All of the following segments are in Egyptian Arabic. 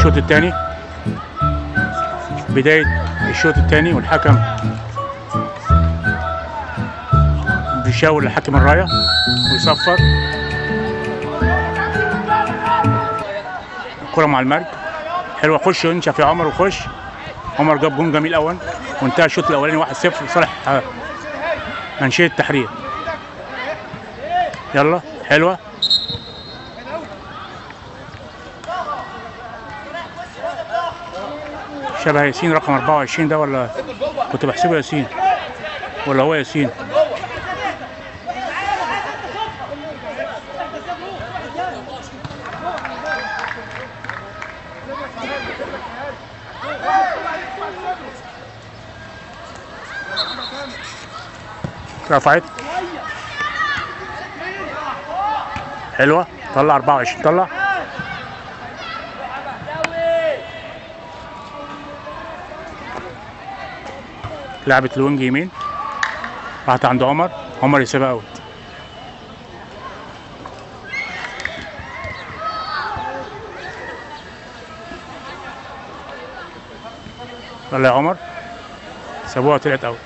الشوط الثاني بداية الشوط الثاني والحكم بيشاور لحكم الراية ويصفر الكرة مع المرج حلوة خش انشف يا عمر وخش عمر جاب جون جميل اول وانتهى الشوط الاولاني 1-0 لصالح آه، منشية التحرير يلا حلوة شبه ياسين رقم 24 ده ولا كنت بحسبه ياسين ولا هو ياسين رفعت حلوة طلع 24 طلع لعبت الوينج يمين راحت عند عمر عمر يسيبها اوت طلع يا عمر سابوها طلعت اوت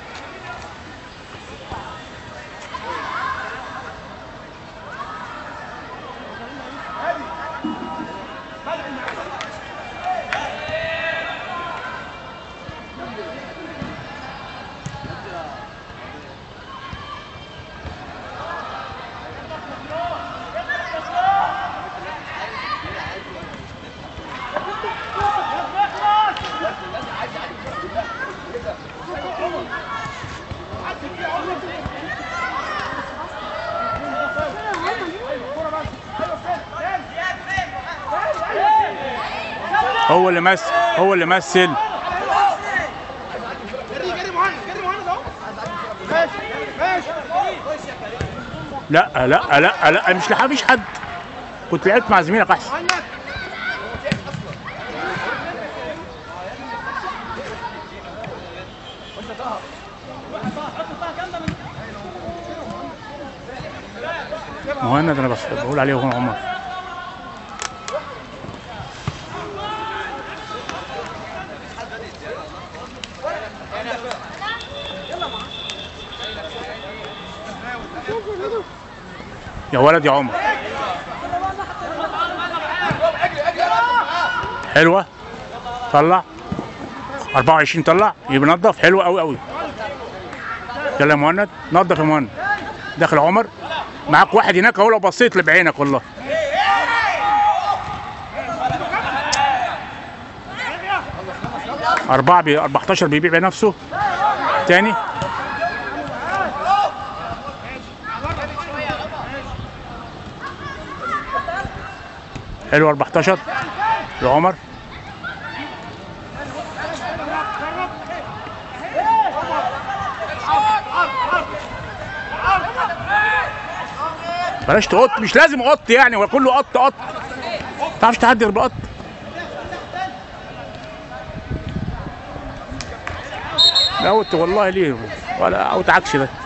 هو اللي مثل هو اللي مثل جري جري مهند جري مهند اهو ماشي ماشي لا لا لا لا مش لحقش حد كنت لعبت مع زميلك احسن مهند مهند انا بس بقول عليه هو عمر يا ولد يا عمر حلوه طلع 24 طلع يبقى نضف حلوه قوي قوي يلا يا مهند نضف يا مهند داخل عمر معاك واحد هناك اهو لو بصيت بعينك والله أربعة بي 14 بيبيع بنفسه تاني حلو 14 لعمر بلاش تقط مش لازم قط يعني هو كله قط قط ما تعرفش تعدي غير بقط لا اوت والله ليه ولا اوت عكس ده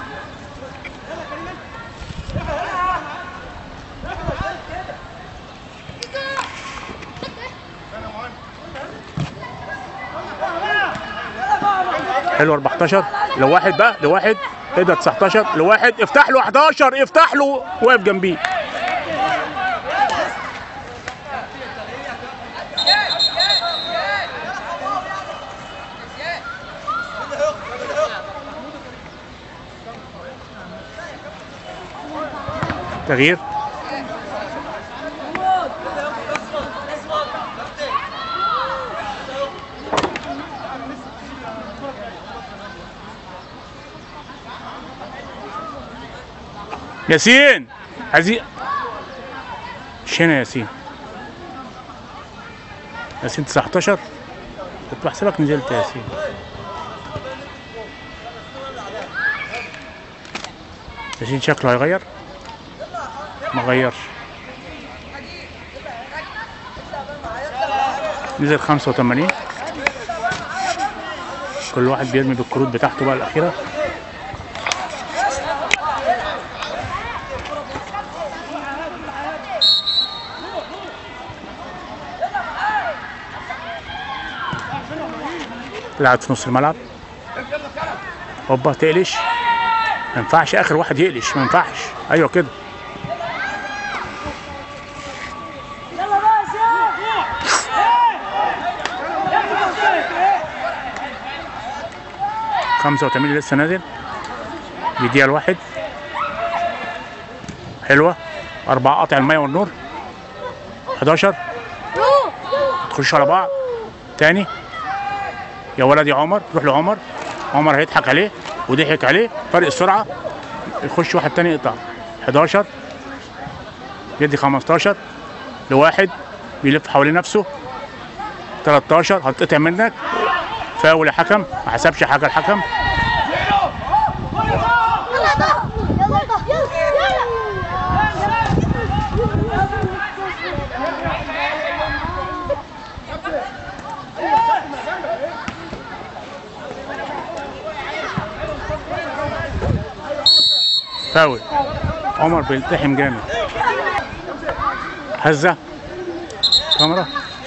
حلو 14 لو واحد بقى لواحد ايه ده 19 لواحد افتح له 11 افتح له واقف جنبيه تغيير ياسين عايزين مش هنا ياسين ياسين 19 كنت بحسبك نزلت يا ياسين ياسين شكله هيغير ما غيرش نزل 85 كل واحد بيرمي بالكروت بتاعته بقى الأخيرة لعب في نص الملعب هوبا تقلش ما ينفعش اخر واحد يقلش ما ينفعش ايوه كده يلا بس يلا 85 لسه نازل يديها الواحد حلوه أربعة قطع المية والنور 11 تخش على بعض تاني يا ولد يا عمر روح لعمر عمر هيضحك عليه وضحك عليه فرق السرعة يخش واحد تاني يقطع 11 يدي 15 لواحد بيلف حوالين نفسه 13 هتقطع منك فاول يا حكم ما حسبش حاجه الحكم فاول عمر بيلتحم جامد هزه كاميرا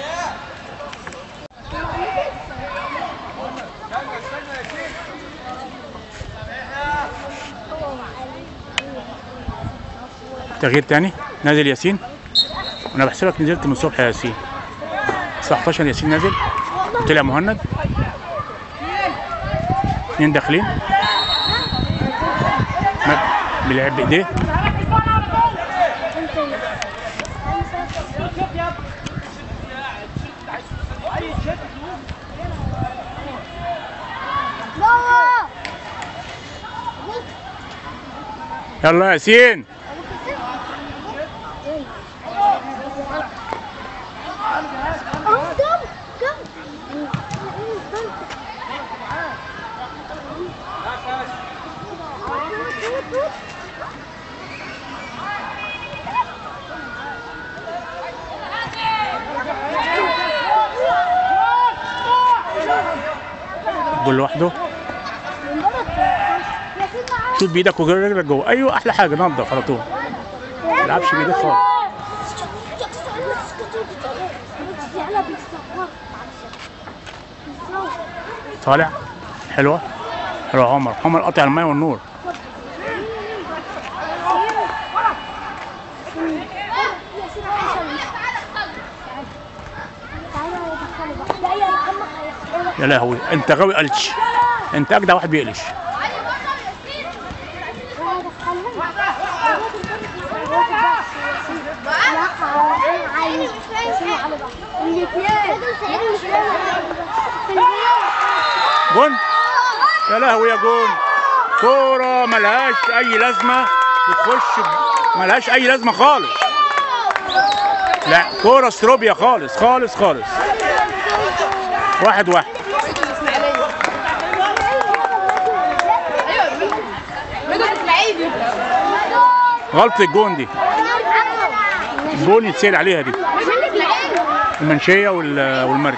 تغيير تاني نازل ياسين وانا بحسبك نزلت من الصبح يا ياسين 19 ياسين نازل وطلع مهند اثنين داخلين ما- بيلعب بايديه يلا يا ياسين جول لوحده شوط بايدك وجري رجلك جوه ايوه احلى حاجه نضف على طول ما تلعبش بايدك خالص طالع حلوه حلوه عمر عمر قاطع الماء والنور يا لهوي انت غاوي قلش انت اجدع واحد بيقلش جون يا لهوي يا جون كورة ملهاش أي لازمة بتخش ب- ملهاش أي لازمة خالص لا كورة استروبيا خالص خالص خالص واحد واحد غلطة الجون دي الجون يتسال عليها دي المنشية وال- والمرج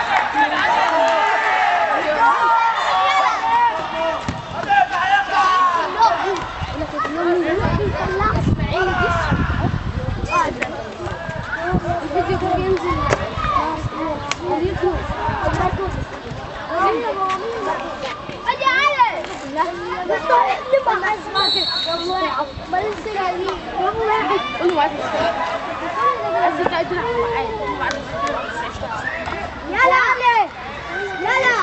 يلا علي يلا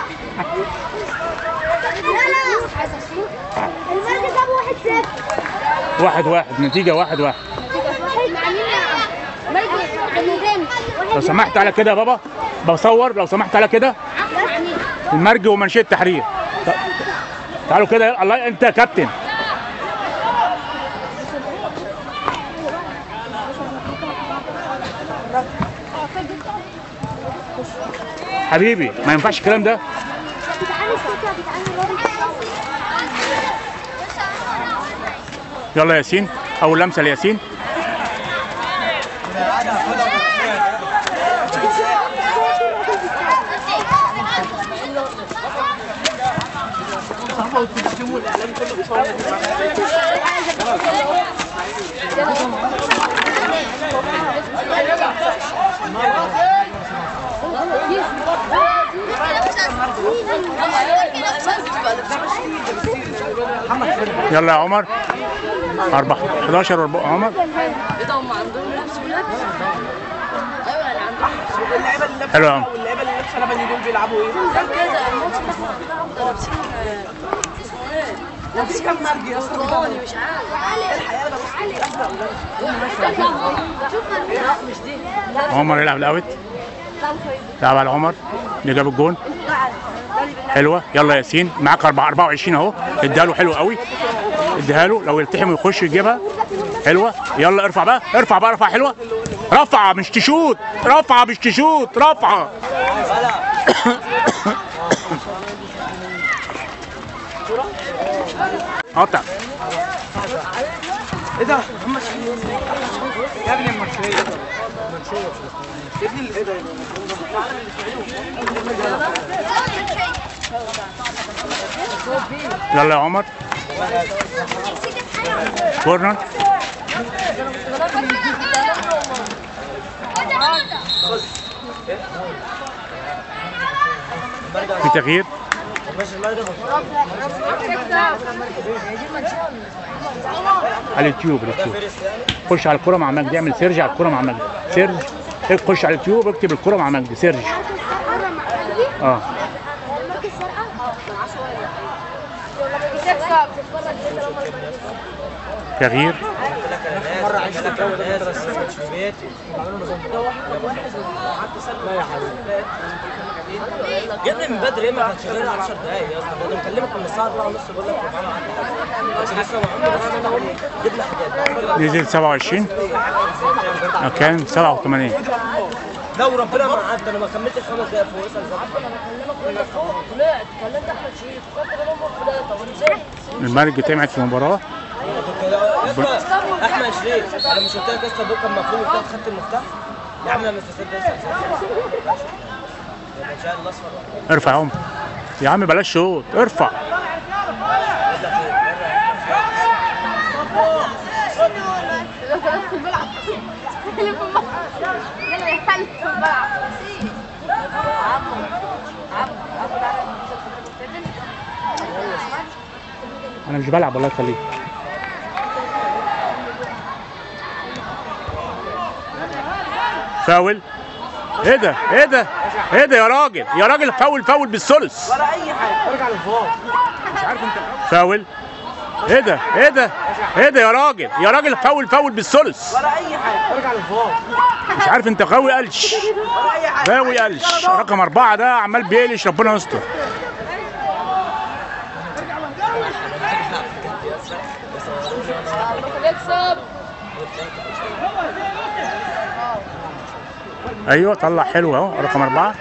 يلا المركز ابو واحد صفر واحد واحد نتيجة واحد واحد مع مين يا مركز الميزان لو سمحت على كده يا بابا بصور لو سمحت على كده المرج ومنشية التحرير ت- تعالوا كده يلا. الله انت يا كابتن حبيبي ما ينفعش الكلام ده بتعاني السكه بتعاني يلا يا ياسين اول لمسه لياسين الراجل يلا يا عمر أربعة 11 وربع عمر ايه ده هم عندهم لبس ولبس ايوه يعني عندهم لبس اللعيبه اللي حلو يا عم. لابسه واللعيبه اللي لابسه لبني دول بيلعبوا ايه؟ غير كده الماتش اللي احنا بنلعبه ده لابسين آه، اسمه ايه؟ لابسين كام مرجي اصلا برتقاني مش عارف الحقيقه انا ببص ازرق لا مش دي لا عمر يلعب الأوت لا الخير لعب على عمر اللي جاب الجون حلوة يلا ياسين معاك 4 24 اهو اديها له حلو قوي اديها له لو يلتحم ويخش يجيبها حلوة يلا ارفع بقى ارفع بقى ارفع حلوة رفعة مش تشوت رفعة مش تشوت رفعة قطع ايه ده؟ محمد شريف يا ابني المنشيه يا ابني ايه ده؟ يلا يا عمر كورنر في تغيير على اليوتيوب اليوتيوب خش على الكرة مع مجدي اعمل سيرج على الكرة مع مجدي سيرج خش على اليوتيوب اكتب الكرة مع مجدي سيرج اه تغيير مره عشنا الجو ده مدرس في بيتي جبني من بدري ما كانش غير 10 دقايق يا اسطى انا مكلمك من الساعه 4 ونص بقول لك عشان لسه ما عمري انا اقول جيب لي حاجات نزل 27 كان 87 لو ربنا ما عدى انا ما كملتش خمس دقايق فوق اسال زمان كلمك فوق طلعت كلمت احمد شريف خدت كلام طلعت طب ونزلت المرج اتعمل في المباراة احمد شريف انا مش قلت لك يا اسطى بكره المفروض كنت خدت المفتاح يا عم لما تسد اسال يبقى ان شاء الله اصفر ولا ارفع يا عمر يا عم بلاش شوط ارفع في الملعب اللي في الملعب يلا يحتل في الملعب عمو عمو عمو تعالى انا مش بلعب الله يخليك فاول ايه ده ايه ده ايه ده يا راجل يا راجل فاول فاول بالثلث ولا اي حاجه ارجع للفار فاول ايه ده ايه ده ايه ده يا راجل يا راجل فاول فاول بالثلث ولا اي حاجه ارجع للفار مش عارف انت غاوي قلش ولا اي حاجه غاوي قلش رقم اربعه ده عمال بيقلش ربنا يستر يكسب ايوه طلع حلو اهو رقم اربعه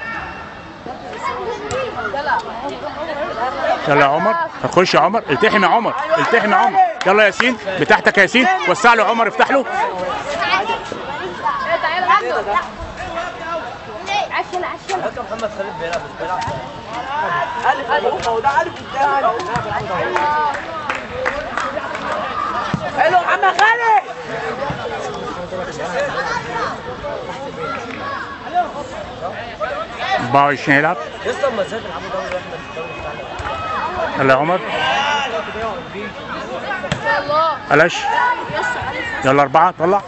يلا يا عمر هتخش يا عمر التحم يا عمر التحم يا عمر يلا يا ياسين بتاعتك يا ياسين وسع له عمر افتح له ايه تعالى عنده عشان عشان فاكر محمد خالد بيلعب مش بيلعب الف الف هو ده الف بتاعي حلو محمد خالد 24 يلعب لسه اما ازاي بيلعبوا دوري احنا في الدوري بتاعنا يلا يا عمر الله قلش يلا اربعه طلع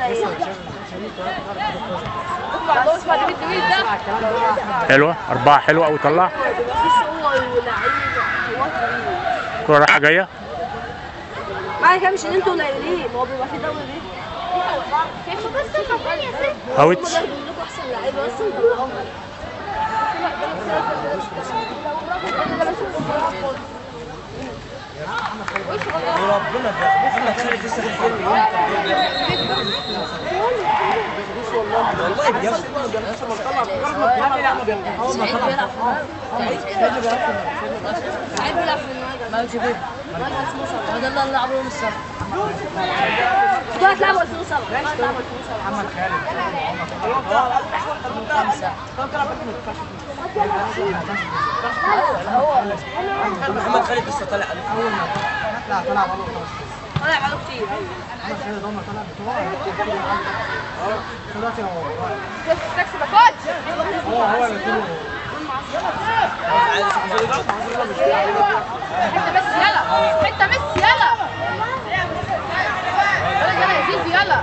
اطلع الله اسمع دي الجميل ده حلوه اربعه حلوه قوي طلع هو ولعيب كره رايحه جايه معنى كده مش ان انتوا قليلين هو بيبقى في دوري ليه؟ كيف بس اوت بيقول لكم احسن لعيبه بس مطلعوهم وربنا ده محمد خالد لسه في الفيلم والله بجد سعيد بيلعب في النهارده ما جبت ما اسمه سبعه ما ده اللي لعبوا يوم السبت دول هتلعبوا 2007 هتلعبوا 2007 محمد محمد خالد لسه طالع عليه طلع بقاله كتير تكسب يا كوتش عايز اشوف حته بس يلا حته بس يلا يلا يلا يا زيزي يلا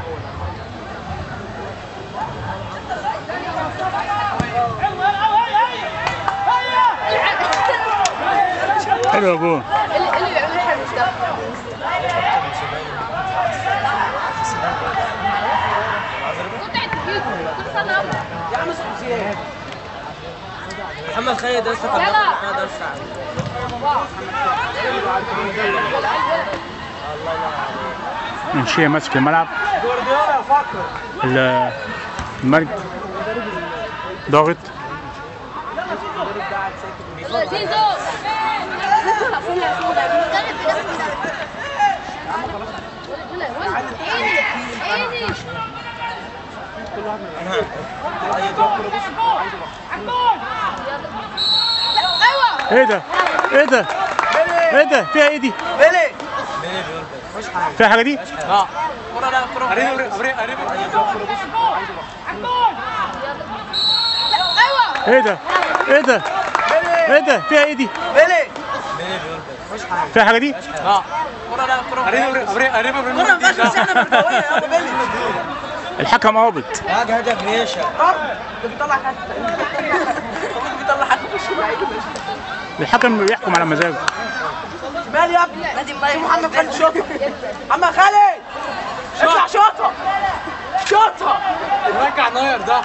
حلو يا جون اللي اللي بيعملوا احنا مش ده محمد خالد لسه كان يلا. محمد أسرع. منشيه ماسك الملعب ال- المرج ضاغط يلا زيزو ايوه ايه ده ايه ده ايه ده فيها ايه دي فيها حاجه دي ايوه ايه ده ايه ده ايه ده فيها ايه دي فيها حاجه دي الحكم قابض يا جهاد يا جريشه الحكم بيحكم على مزاجه مال يا ابني نادي محمد خالد شاطر محمد خالد اطلع شاطر شاطر رجع ناير ده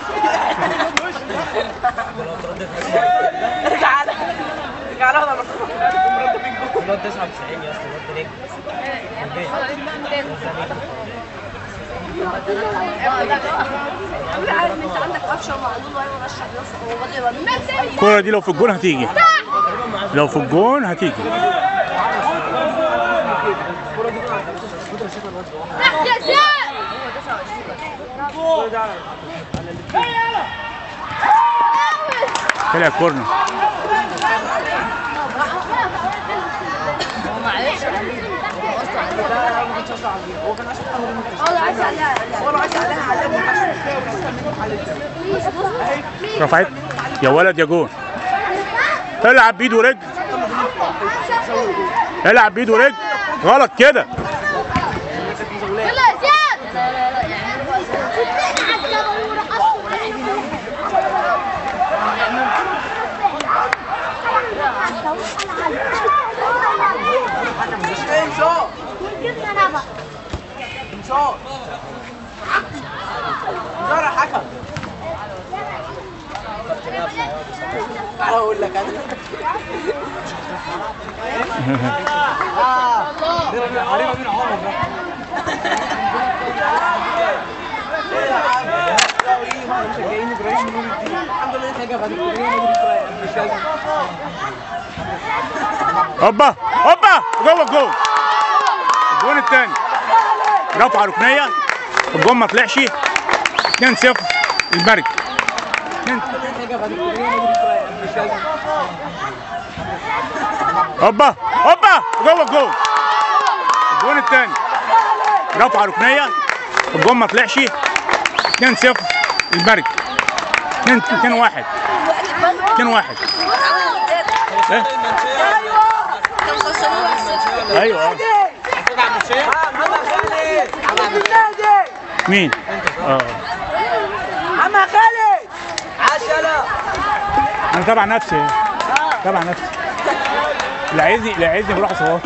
ارجع على ارجع على هذا الواد 99 يا اسطى الواد ده نجم عارف انت عندك قفشه ومعلول وايمن اشرف يوسف وبدر ومين الكوره دي لو في الجون هتيجي لو في الجون هتيجي يا زياد طلع كورنر معلش والله عايز عليها والله عايز عليها علمه رفعت يا ولد يا جون العب بيد ورجل العب بيد ورجل غلط كده يلا يا زياد مش انشاء انشاء زار حكم تعالى اقول لك انا قريبه من عمر مشجعين ابراهيم نور الدين الحمد لله حاجه بعد مش لازم هوبا هوبا جوه الجون الجون الثاني رفع ركنيه الجون ما طلعش 2-0 المرج 2 حاجه بعد مش لازم هوبا هوبا جوه الجون الجون الثاني رفع ركنيه الجون ما طلعش 2-0 المرج 2 2 1 2 1 ايه ايوه آه. مين اه عم خالد عشرة انا تبع نفسي تبع نفسي لا عايزني لا عايزني بروح اصور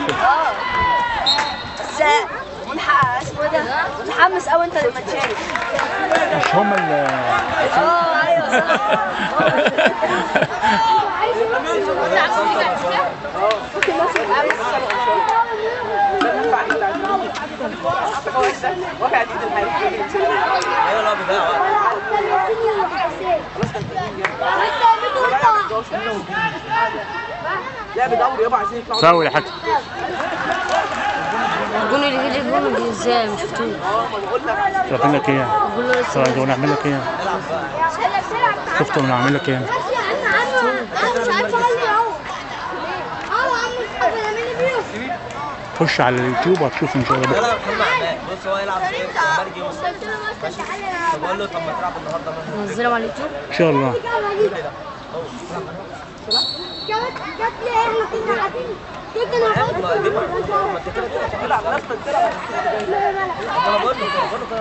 بس منح اسمه ده متحمس قوي انت لما تشارك مش هم ال اه ايوه واقع ايد الحقيقة ايوه لا بتاع لعب دوري يابا عايزين يطلعوا سوي يا حكم الجون اللي جه الجون دي ازاي ما شفتوش اه ما بقول لك عامل لك ايه بقول له لسه طيب وانا اعمل لك ايه شفت وانا اعمل لك ايه خش على اليوتيوب وهتشوف ان شاء الله يلا محمد عماد بص هو يلعب في المرجي ماشي فبقول له طب ما تلعب النهارده مثلا نزلهم على اليوتيوب ان شاء الله كده جت جت لي احنا كنا قاعدين كنا ما دي ما ما انت كده كده تلعب نفسك تلعب انا بقول لك بقول لك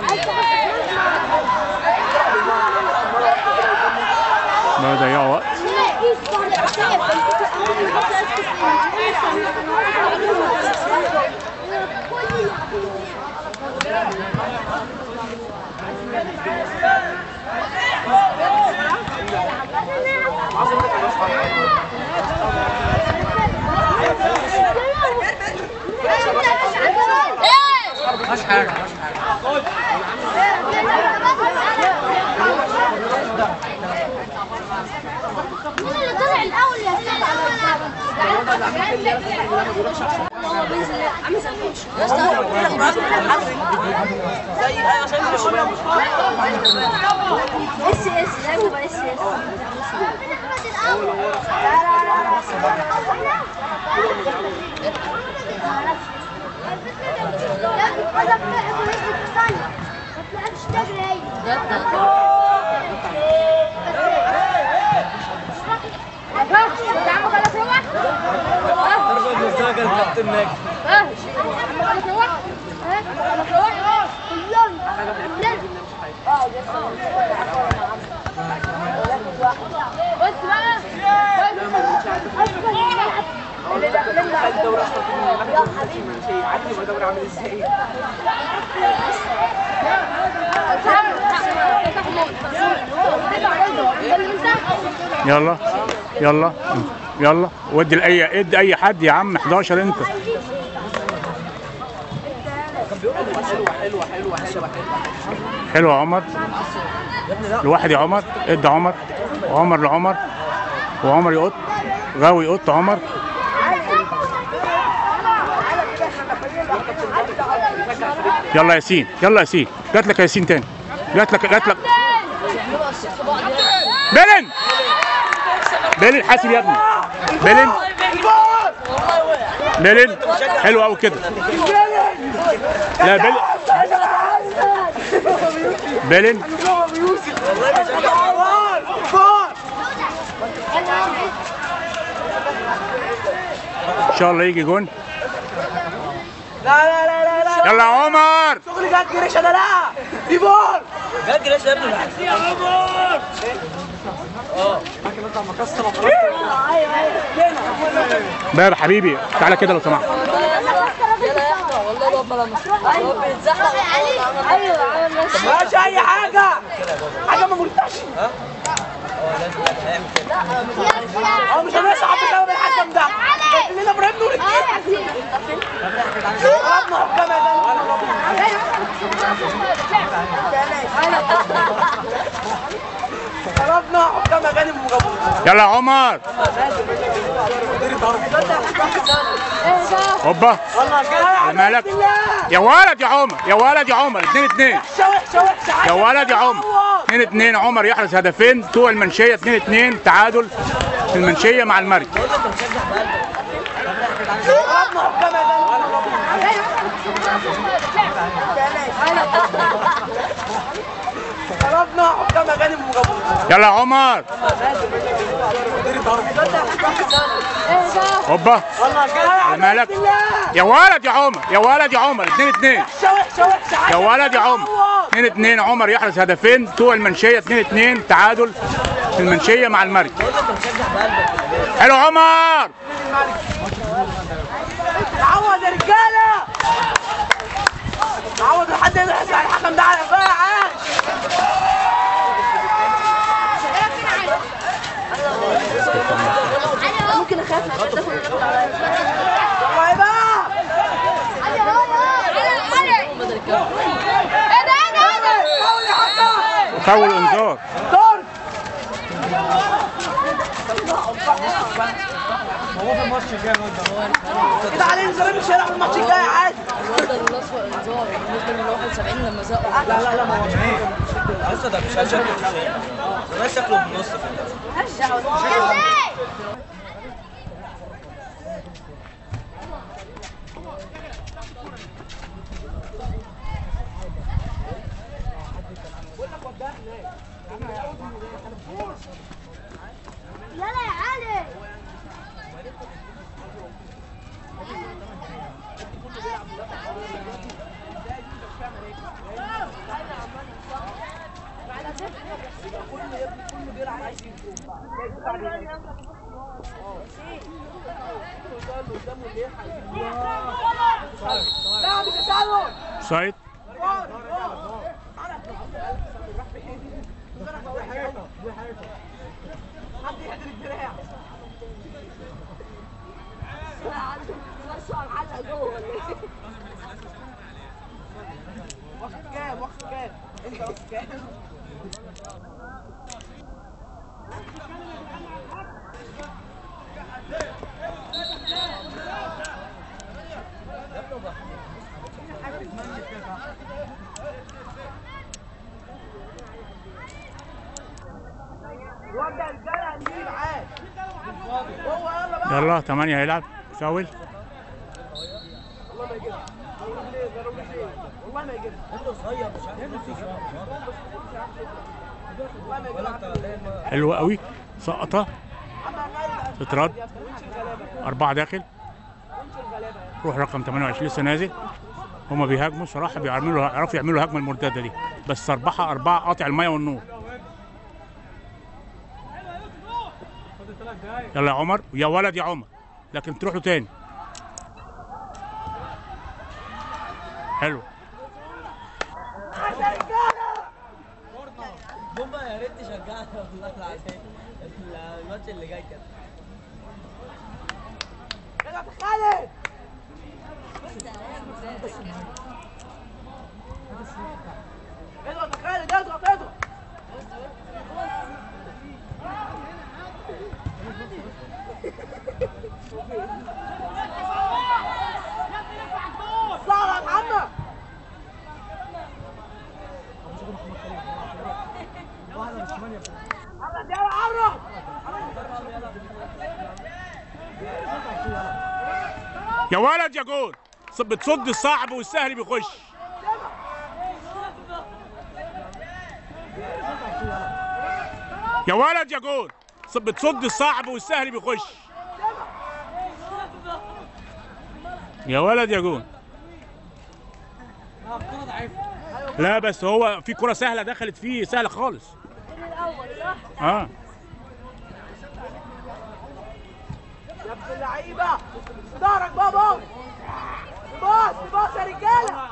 ما يضيعوا وقت مش حاجة مين اللي طلع الأول يا زي ايوه عشان مش اس اس لازم يبقى اس اس ضربه بالزاجه الكابتن ناجي الدوري اصلا شيء عارف يبقى دوري عامل ازاي يلا يلا يلا ودي لاي ادي اي حد يا عم 11 انت حلوه حلوه حلوه حلو يا عمر لواحد يا عمر ادي عمر وعمر لعمر وعمر يقط غاوي يقط عمر يلا ياسين يلا ياسين جات لك يا ياسين تاني جات لك جات لك بيلن بيلن حاسب يا ابني بيلن بيلن حلو قوي كده لا بيلن بيلن ان شاء الله يجي جون لا لا لا لا لا يلا يا عمر شغل جات جريش انا لا دي بول جاك جريش يا ابني باب حبيبي تعالى كده لو سمحت ماشي اي حاجه حاجه ما مرتاحش هو مش هنصعب بسبب الحكم ده لنا ابراهيم نور الدين ربنا حكام يا غالي ربنا حكام يا غانم وجابوه يلا يا عمر هوبا على مالك يا ولد يا عمر يا ولد يا عمر 2 2 وحشه وحشه وحشه يا ولد يا عمر 2 2 عمر يحرز هدفين بتوع المنشيه 2 2 تعادل في المنشيه مع المرج ربنا حكام يا غانم ربنا حكام يا غانم وجابوه يلا يا عمر هوبا على مالك يا ولد يا عمر يا ولد يا عمر 2 2 وحشه وحشه وحشه يا ولد يا عمر 2 2 عمر يحرز هدفين بتوع المنشيه 2 2 تعادل في المنشيه مع المرج حلو عمر تعوض يا رجاله تعوض لحد ما يحصل على الحكم ده على قفاه عاش ممكن اخاف والله بقى حاول يا حكم فاول انذار دور كده عليه انذار مش هيلعب الماتش الجاي عادي لا لا لا ما هو لسه ده مش شكله ده شكله بالنص يلا يا علي كله بيلعب عايز يفوق قدامه اللي يلحق لا مش تسلل سايد حد يهدر الدراع بس على الحلقه جوه ولا ايه؟ واخد كام واخد كام انت واخد كام وابدا الجرع نجيب معاه هو يلا بقى يلا 8 هيلعب فاول والله ما يجيبها ضروري ليه ضروري ليه والله ما يجيبها انت صغير مش عارف نص شهر والله ما يجيبها حلوه قوي سقطه عم غالي تترد وانش الغلابه أربعة داخل وانش الغلابه روح رقم 28 لسه نازل هما بيهاجموا صراحة بيعملوا يعرفوا يعملوا الهجمة المرتدة دي بس أربعة أربعة قاطع المية والنور يلا يا عمر يا ولد يا عمر لكن تروح له تاني حلو بومبا يا ريت تشجعنا والله العظيم الماتش اللي جاي كده يلا خالد اضغط يا خالد اضغط اضغط اطلع يا محمد محمد يلا عرف يا ولد يا جول ص- بتصد الصعب والسهل بيخش يا ولد يا جول ص- بتصد الصعب والسهل بيخش يا ولد يا جول لا بس هو في كرة سهلة دخلت فيه سهلة خالص الاول صح؟ اه يا ابن اللعيبه ظهرك بابا باص باص يا رجاله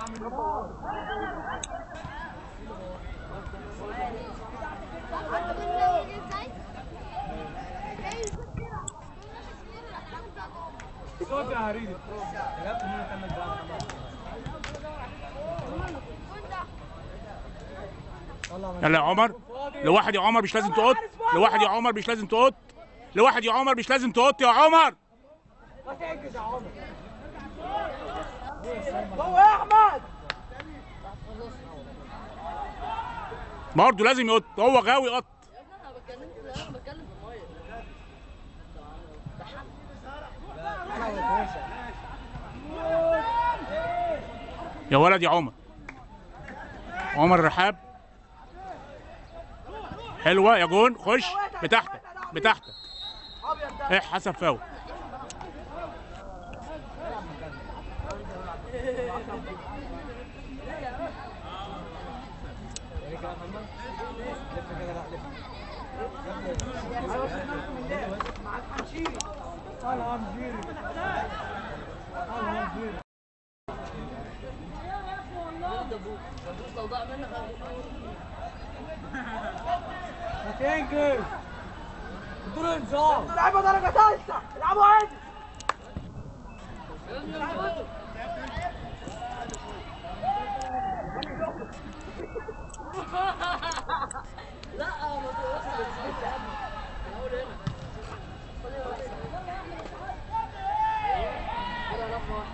يلا يا عمر لواحد يا عمر مش لازم تقط لواحد يا عمر مش لازم تقط لواحد يا عمر مش لازم تقط يا عمر ما تنجز يا عمر هو يا احمد برضه لازم يقط هو غاوي قط انا بتكلم انا بتكلم في الميه يا ولد يا عمر عمر رحاب حلوه يا جون خش بتاعتك بتاعتك ابيض ده ايه حسب فاول مع الحنشيري لو ضاع منك لعيبه درجه ثالثه العبوا عادي لا ما تقولش على الزيت يا ابني الاول هنا خد يا ولد. كده لفه واحده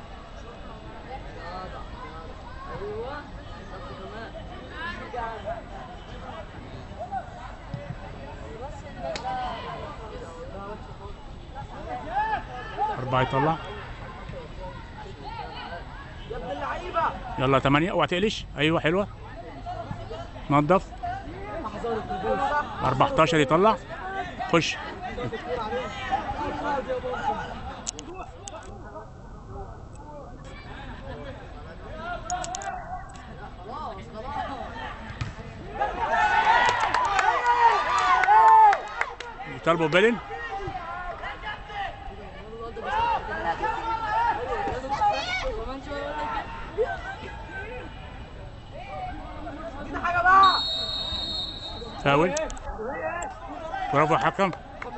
جدع، جدع. ايوه لفه كمان بس ده- ده- ده وحش خالص. أربعة يطلع يا ابن اللعيبه يلا ثمانية اوعى تقلش أيوه حلوة نضف 14 يطلع خش طالبوا بيلن ادينا حاجه بقى فاول برافو يا حكم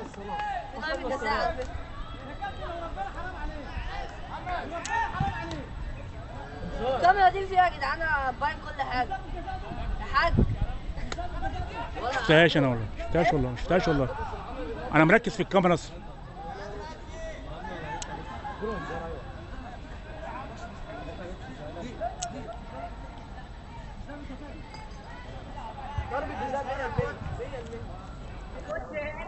الكاميرا دي فيها يا جدعان باين كل حاجه يا حاج شفتهاش انا والله شفتهاش والله شفتهاش والله انا مركز في الكاميرا اصلا ضربه جزاء 100% 100%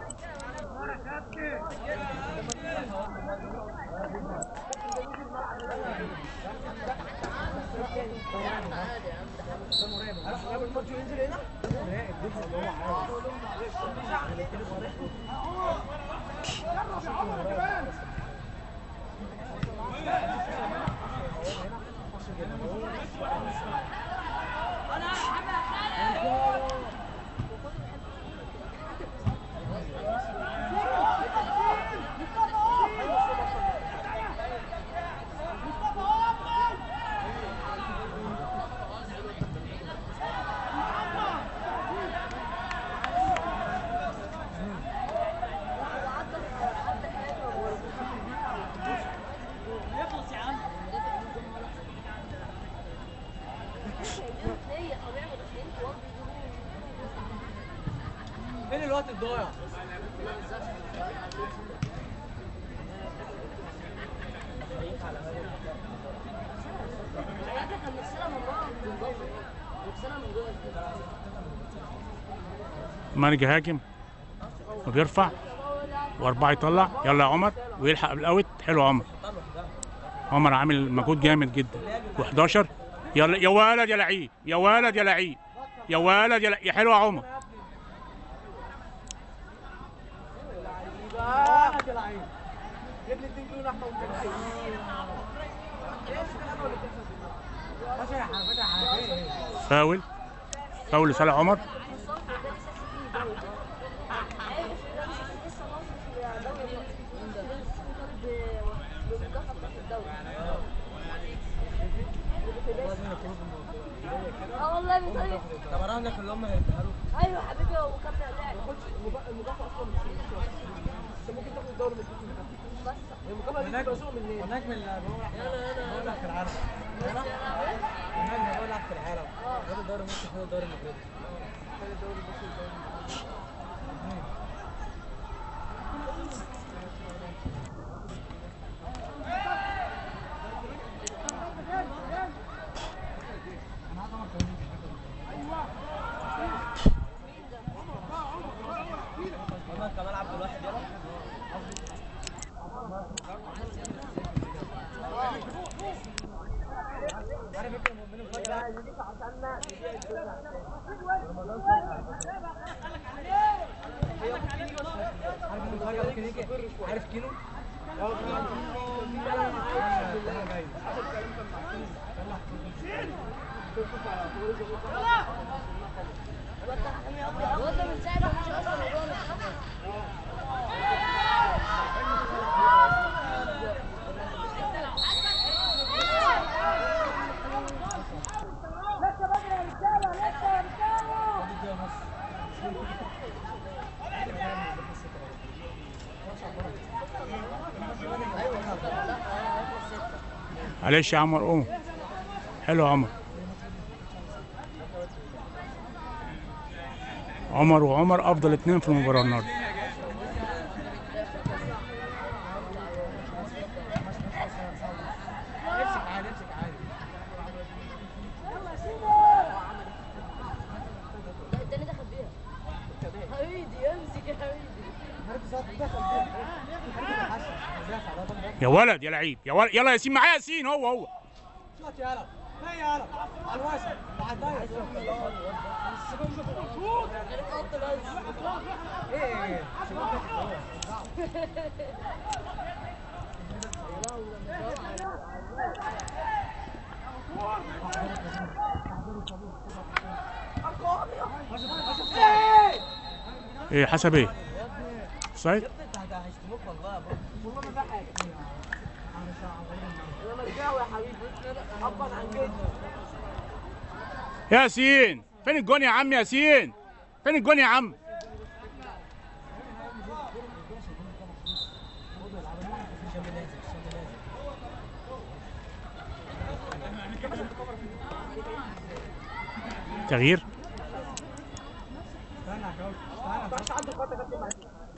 قبل الماتش ينزل هنا فين الوقت الضايع؟ كان نفسنا من بره بنضافه نفسنا من جوه مانجي هاجم وبيرفع واربعه يطلع يلا يا عمر ويلحق بالاوت حلو يا عمر عمر عامل مجهود جامد جدا و11 يلا يا ولد يا لعيب يا ولد يا لعيب يا ولد يا لعيب يا حلو يا عمر واحد يا لعيب جيب لي 2 كيلو لحمه وانت لعيب ماشي يا حبيبي ماشي يا حبيبي فاول فاول لصالح عمر اه والله بيطيب طب اراهنك لك اللي هم هيديها له ايوه حبيبي هو كمل لعب المكافاه اصلا مش فلوس انت ممكن تاخد الدوري من الفلوس بس المكافاه دي بتبقى سوق منين؟ هناك من اللي بقول لك في العالم هناك بقول لك في العالم غير الدوري المصري غير الدوري المغربي والله كمال عبد الواحد يلا عارف المفاجأة ممكن يجي عارف كيلو؟ الواد ده من ساعه ما مش اصلا هو مش معلش يا عمر قوم حلو يا عمر عمر وعمر افضل اتنين في المباراه النهارده امسك عادي امسك عادي لا التاني دخل بيها حبيبي امسك يا حبيبي عارف صوت دخل فيه عارف الحسن مدافع ده طبعا يا ولد يا لعيب يا ولد يلا ياسين معايا ياسين هو هو شوت يالا هيا يالا على الواسع على الضيق ايه حسب ايه سايد انت هيشتموك والله والله ما في حاجه انا مرجاوي يا حبيبي ابا عن جد ياسين فين الجون يا عم ياسين فين الجون يا عم تغيير مش عنده خطه كابتن معاك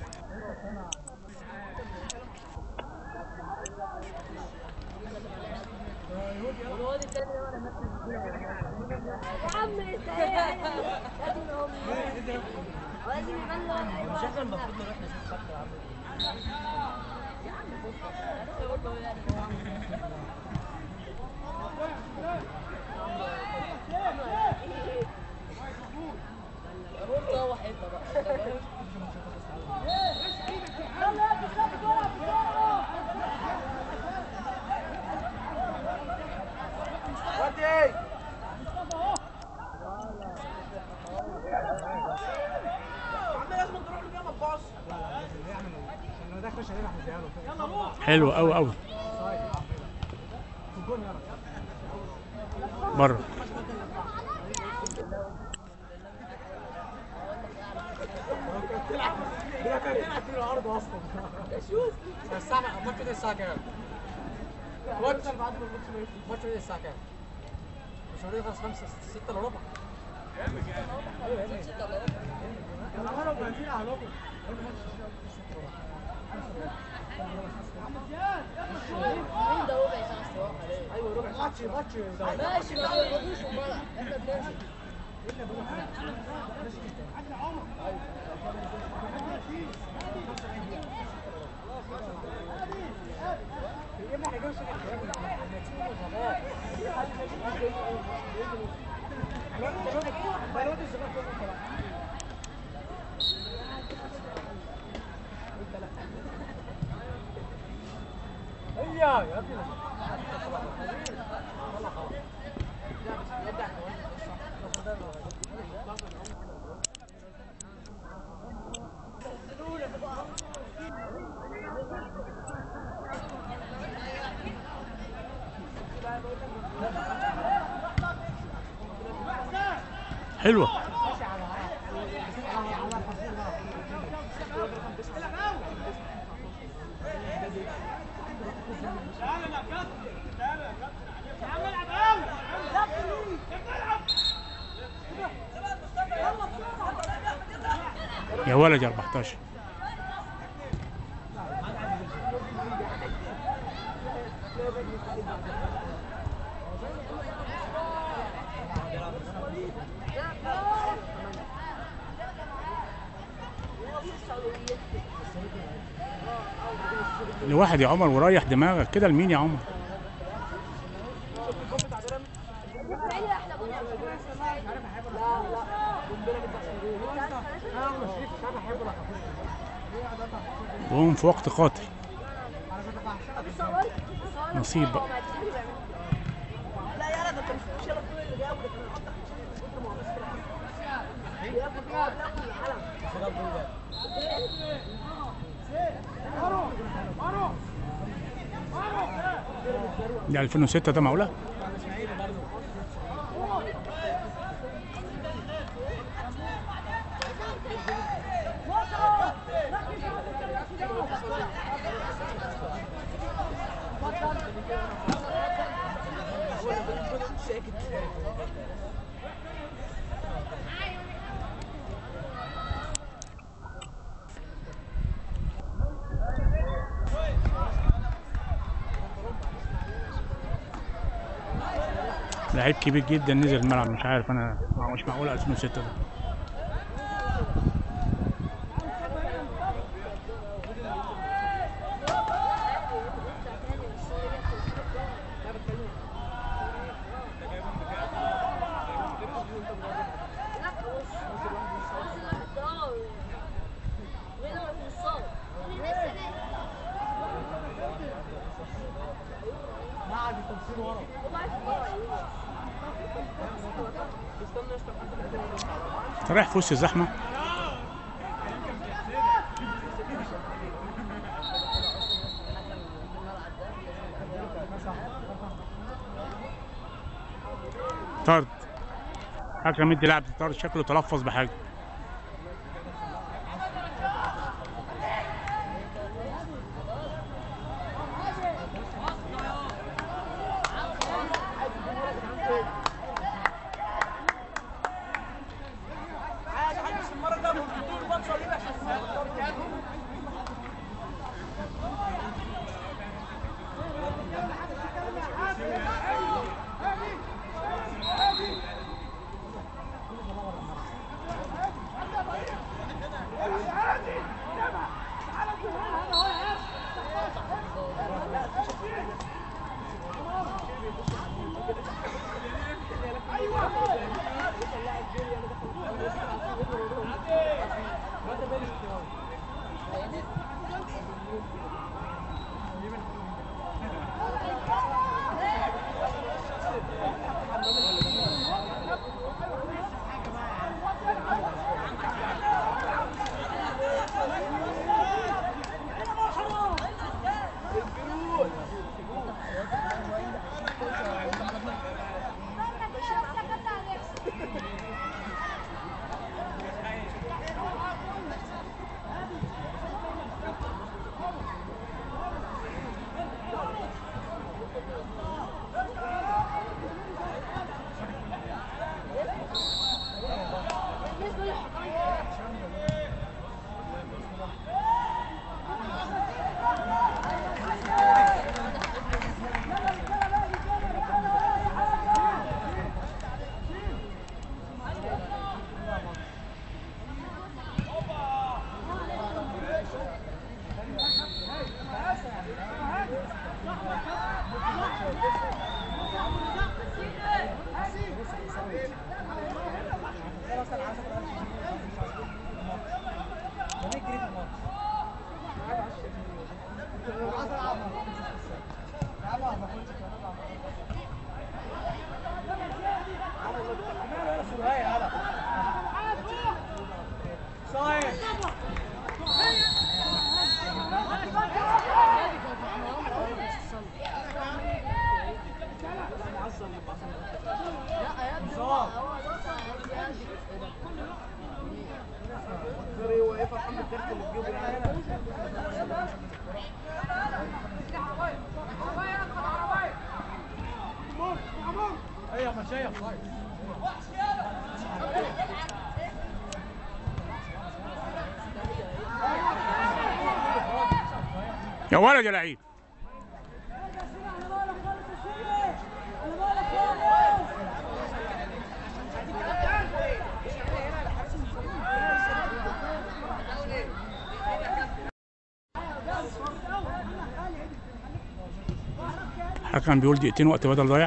يا عم استهيأ لازم هم لازم يبلغ مش احنا المفروض نروح نشوف خط عامل ايه ودي عم لازم تروح له بيها ما تباص حلو قوي قوي بره ده كان يلعب في الارض اصلا شوف الساعه الماتش ده الساعه كام؟ الماتش بعد ما الماتش ما يخلص الماتش ده الساعه كام؟ مش هنخلص 5 6 الا ربع انا لو بنزين اهلكم مين ده ربع ساعة استراحة ليه؟ ايوه ربع ماتش ماتش ماشي ما بياخدوش ومرة احنا بنمشي هي يا ابني حلوه يا ولد يا 14 لواحد يا عمر وريح دماغك كده لمين يا عمر وهم في وقت قاتل نصيب بقى لا يا ولد انت مش شايف كل اللي جابه ده كان حاطط كنت ما هو بس كده. يا ابني اقعد لا في العالم ده 2006 ده معقوله لعيب كبير جدا نزل الملعب مش عارف انا مش معقول 2006 ده رايح في وسط الزحمه طرد حكم مدي لاعب طرد شكله تلفظ بحاجه ايوه مشاية صاير يا ولد يا لعيب الحكم بيقول دقيقتين وقت بدل ضايع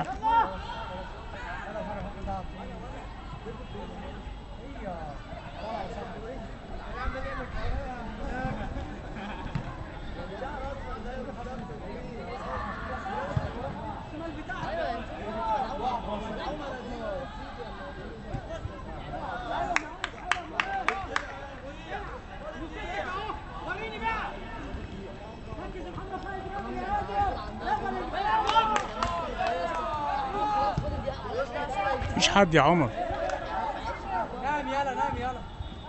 مفيش حد يا عمر نام يلا نام يلا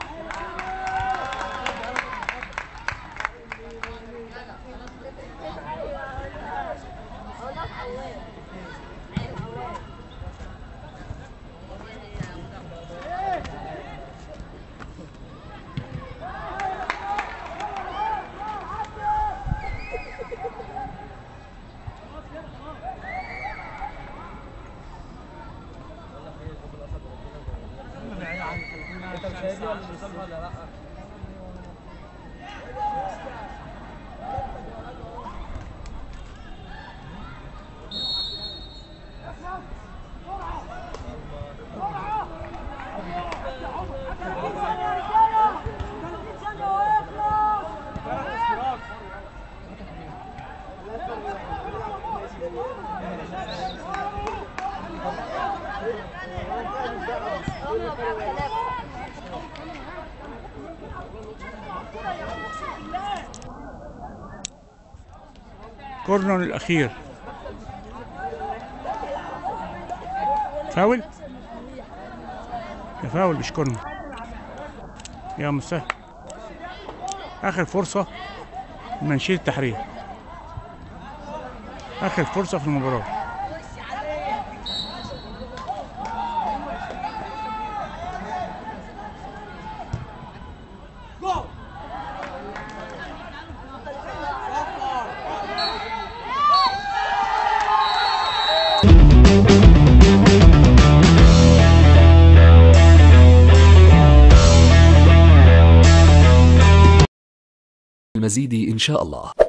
انت مش هادي ولا مش ولا لا كورنر الاخير فاول يا فاول مش كورنر يا مسهل اخر فرصه لمنشيه التحرير اخر فرصه في المباراه المزيد إن شاء الله